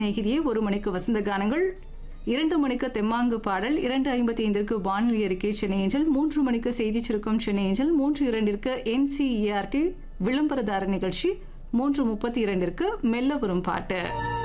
சிநேகிதியே ஒரு மணிக்கு வசந்த கானங்கள் இரண்டு மணிக்கு தெம்மாங்கு பாடல் இரண்டு ஐம்பத்தி ஐந்திற்கு வானொலி அறிக்கை சென்னை ஏஞ்சல் மூன்று மணிக்கு செய்தி சுருக்கம் சென்னை ஏஞ்சல் மூன்று இரண்டிற்கு என்சிஇஆர்டி விளம்பரதார நிகழ்ச்சி மூன்று முப்பத்தி இரண்டிற்கு மெல்ல வரும் பாட்டு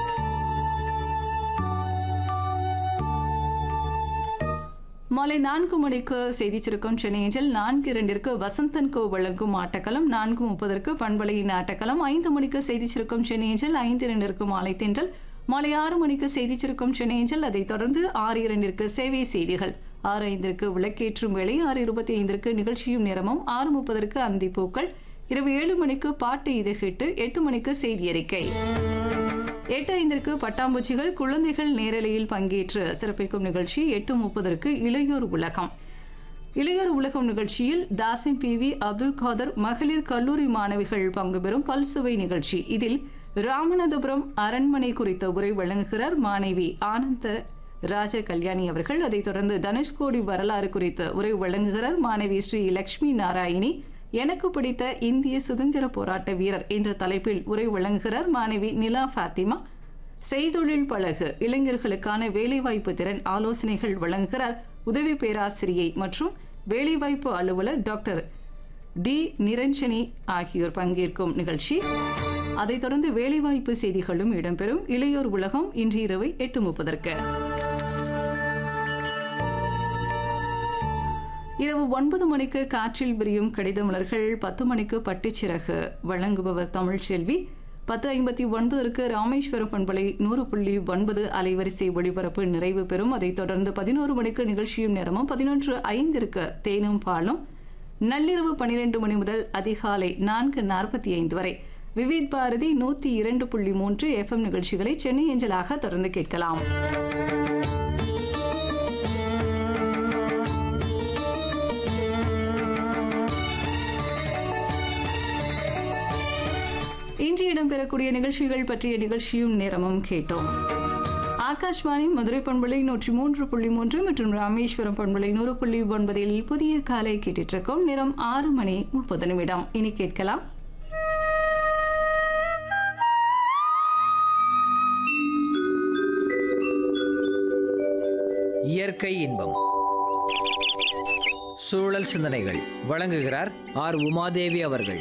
மாலை நான்கு மணிக்கு செய்தி சுருக்கம் சென்னை ஏஞ்சல் நான்கு இரண்டிற்கு வசந்தன் கோ வழங்கும் ஆட்டக்களம் நான்கு முப்பதற்கு பண்பலையின் ஆட்டக்களம் ஐந்து மணிக்கு செய்தி சுருக்கம் சென்னை ஏஞ்சல் ஐந்து இரண்டிற்கு மாலை தென்றல் மாலை ஆறு மணிக்கு செய்தி சுருக்கம் சென்னை ஏஞ்சல் அதைத் தொடர்ந்து ஆறு இரண்டிற்கு சேவை செய்திகள் ஆறு ஐந்திற்கு விளக்கேற்றும் வேளை ஆறு இருபத்தி ஐந்திற்கு நிகழ்ச்சியும் நேரமும் ஆறு முப்பதற்கு அந்திப்பூக்கள் இரவு ஏழு மணிக்கு பாட்டு இது ஹிட்டு எட்டு மணிக்கு செய்தி அறிக்கை எட்டு ஐந்திற்கு பட்டாம்பூச்சிகள் குழந்தைகள் நேரலையில் பங்கேற்று சிறப்பிக்கும் நிகழ்ச்சி எட்டு முப்பதற்கு இளையோர் உலகம் இளையோர் உலகம் நிகழ்ச்சியில் தாசிம் பி வி அப்துல் காதர் மகளிர் கல்லூரி மாணவிகள் பங்கு பெறும் பல்சுவை நிகழ்ச்சி இதில் ராமநாதபுரம் அரண்மனை குறித்த உரை வழங்குகிறார் மாணவி ஆனந்த ராஜ கல்யாணி அவர்கள் அதைத் தொடர்ந்து தனுஷ்கோடி வரலாறு குறித்த உரை வழங்குகிறார் மாணவி ஸ்ரீ லக்ஷ்மி நாராயணி எனக்கு பிடித்த இந்திய சுதந்திர போராட்ட வீரர் என்ற தலைப்பில் உரை வழங்குகிறார் மாணவி நிலா ஃபாத்திமா செய்தொழில் பழகு இளைஞர்களுக்கான வேலைவாய்ப்பு திறன் ஆலோசனைகள் வழங்குகிறார் உதவி பேராசிரியை மற்றும் வேலைவாய்ப்பு அலுவலர் டாக்டர் டி நிரஞ்சனி ஆகியோர் பங்கேற்கும் நிகழ்ச்சி அதைத் தொடர்ந்து வேலைவாய்ப்பு செய்திகளும் இடம்பெறும் இளையோர் உலகம் இன்று இரவு எட்டு முப்பதற்கு இரவு ஒன்பது மணிக்கு காற்றில் விரியும் கடித மலர்கள் பத்து மணிக்கு பட்டுச்சிறகு வழங்குபவர் தமிழ்ச்செல்வி பத்து ஐம்பத்தி ஒன்பதற்கு ராமேஸ்வரம் பண்பலை நூறு புள்ளி ஒன்பது அலைவரிசை ஒளிபரப்பு நிறைவு பெறும் அதைத் தொடர்ந்து பதினோரு மணிக்கு நிகழ்ச்சியும் நேரமும் பதினொன்று ஐந்திற்கு தேனும் பாலும் நள்ளிரவு பன்னிரண்டு மணி முதல் அதிகாலை நான்கு நாற்பத்தி ஐந்து வரை விவித் பாரதி நூத்தி இரண்டு புள்ளி மூன்று எஃப்எம் நிகழ்ச்சிகளை சென்னை ஏஞ்சலாக தொடர்ந்து கேட்கலாம் இன்று இடம்பெறக்கூடிய நிகழ்ச்சிகள் பற்றிய நிகழ்ச்சியும் நேரமும் கேட்டோம் ஆகாஷ்வாணி மதுரை பண்பலை நூற்றி மூன்று புள்ளி மூன்று மற்றும் ராமேஸ்வரம் பண்பலை நூறு புள்ளி ஒன்பதில் புதிய காலை கேட்டுட்டு இருக்கோம் நேரம் ஆறு மணி முப்பது நிமிடம் இனி கேட்கலாம் இயற்கை இன்பம் சூழல் சிந்தனைகள் வழங்குகிறார் ஆர் உமாதேவி அவர்கள்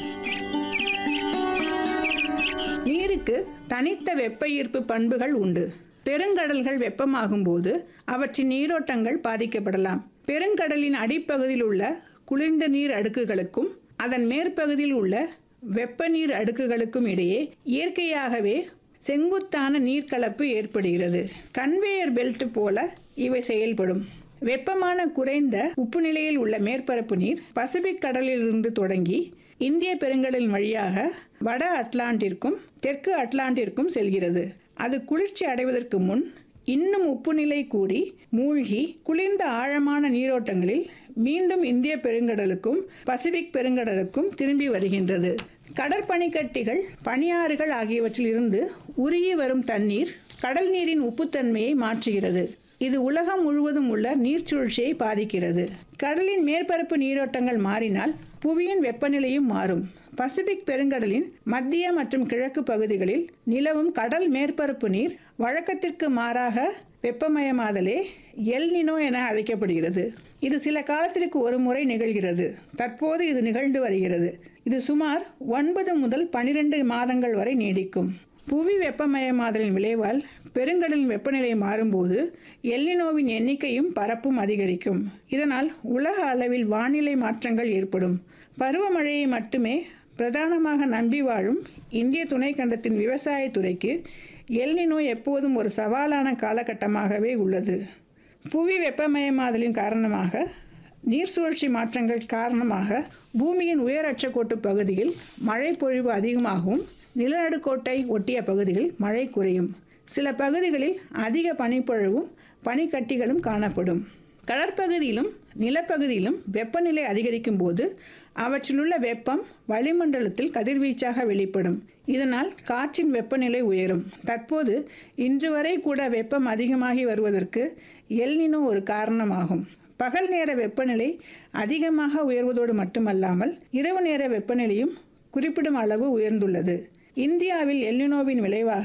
நீருக்கு தனித்த வெப்ப ஈர்ப்பு பண்புகள் உண்டு பெருங்கடல்கள் வெப்பமாகும் போது அவற்றின் நீரோட்டங்கள் பாதிக்கப்படலாம் பெருங்கடலின் அடிப்பகுதியில் உள்ள குளிர்ந்த நீர் அடுக்குகளுக்கும் அதன் மேற்பகுதியில் உள்ள வெப்ப நீர் அடுக்குகளுக்கும் இடையே இயற்கையாகவே செங்குத்தான நீர்க்கலப்பு ஏற்படுகிறது கன்வேயர் பெல்ட் போல இவை செயல்படும் வெப்பமான குறைந்த உப்பு நிலையில் உள்ள மேற்பரப்பு நீர் பசிபிக் கடலிலிருந்து தொடங்கி இந்திய பெருங்கடலின் வழியாக வட அட்லாண்டிற்கும் தெற்கு அட்லாண்டிற்கும் செல்கிறது அது குளிர்ச்சி அடைவதற்கு முன் இன்னும் உப்பு நிலை கூடி மூழ்கி குளிர்ந்த ஆழமான நீரோட்டங்களில் மீண்டும் இந்திய பெருங்கடலுக்கும் பசிபிக் பெருங்கடலுக்கும் திரும்பி வருகின்றது கடற்பனிக்கட்டிகள் பனியாறுகள் ஆகியவற்றில் இருந்து உருகி வரும் தண்ணீர் கடல் நீரின் உப்புத்தன்மையை மாற்றுகிறது இது உலகம் முழுவதும் உள்ள நீர்ச்சுழற்சியை பாதிக்கிறது கடலின் மேற்பரப்பு நீரோட்டங்கள் மாறினால் புவியின் வெப்பநிலையும் மாறும் பசிபிக் பெருங்கடலின் மத்திய மற்றும் கிழக்கு பகுதிகளில் நிலவும் கடல் மேற்பரப்பு நீர் வழக்கத்திற்கு மாறாக வெப்பமயமாதலே எல் நினோ என அழைக்கப்படுகிறது இது சில காலத்திற்கு ஒரு முறை நிகழ்கிறது தற்போது இது நிகழ்ந்து வருகிறது இது சுமார் ஒன்பது முதல் பனிரெண்டு மாதங்கள் வரை நீடிக்கும் புவி வெப்பமயமாதலின் விளைவால் பெருங்கடலின் வெப்பநிலை மாறும்போது எல்லினோவின் எண்ணிக்கையும் பரப்பும் அதிகரிக்கும் இதனால் உலக அளவில் வானிலை மாற்றங்கள் ஏற்படும் பருவமழையை மட்டுமே பிரதானமாக நம்பி வாழும் இந்திய துணைக்கண்டத்தின் விவசாயத்துறைக்கு எல்னினோ எப்போதும் ஒரு சவாலான காலகட்டமாகவே உள்ளது புவி வெப்பமயமாதலின் காரணமாக நீர் சுழற்சி மாற்றங்கள் காரணமாக பூமியின் உயரட்சக்கோட்டு பகுதியில் மழை பொழிவு அதிகமாகவும் நிலநடுக்கோட்டை ஒட்டிய பகுதிகளில் மழை குறையும் சில பகுதிகளில் அதிக பனிப்பொழிவும் பனிக்கட்டிகளும் காணப்படும் கடற்பகுதியிலும் நிலப்பகுதியிலும் வெப்பநிலை அதிகரிக்கும் போது அவற்றிலுள்ள வெப்பம் வளிமண்டலத்தில் கதிர்வீச்சாக வெளிப்படும் இதனால் காற்றின் வெப்பநிலை உயரும் தற்போது இன்று வரை கூட வெப்பம் அதிகமாகி வருவதற்கு எல்னினோ ஒரு காரணமாகும் பகல் நேர வெப்பநிலை அதிகமாக உயர்வதோடு மட்டுமல்லாமல் இரவு நேர வெப்பநிலையும் குறிப்பிடும் அளவு உயர்ந்துள்ளது இந்தியாவில் எல்னினோவின் விளைவாக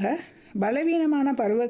பலவீனமான பருவ